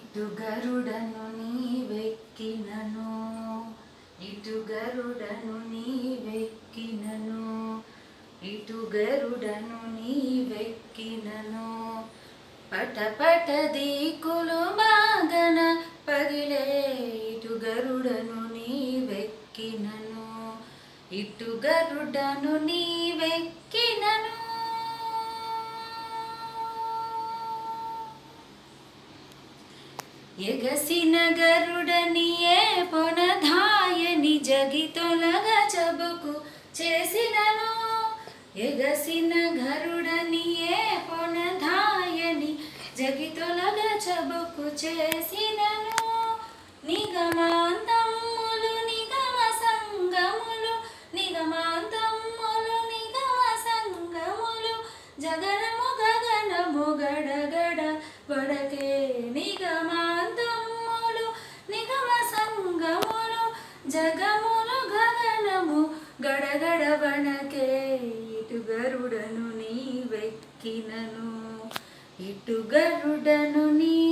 ఇటు గరుడను నీవెక్కినను ఇటు గరుడను నీవెక్కినను ఇటు గరుడను నీవెక్కినను పట పట దీకులు బాగన పగిలే ఇటు గరుడను నీవెక్కినను ఇటు గరుడను నీవెక్కినను ఎగసిన గరుడనియే పొనధాయని జగితొలగ చబుకు చేసినను ఎగసిన గరుడనియే పొనధాయని జగితొలగ చబుకు చేసినను నిగమాంతములు నిగమ సంగములు నిగమాంతములు నిగమ సంగములు జగనము గగనము గడగడ వడకే నిగమాంతములు నిగమ సంగములు జగములు గగనము గడగడ వణకే ఇటు గరుడను నీ వెక్కినను ఇటు గరుడను నీ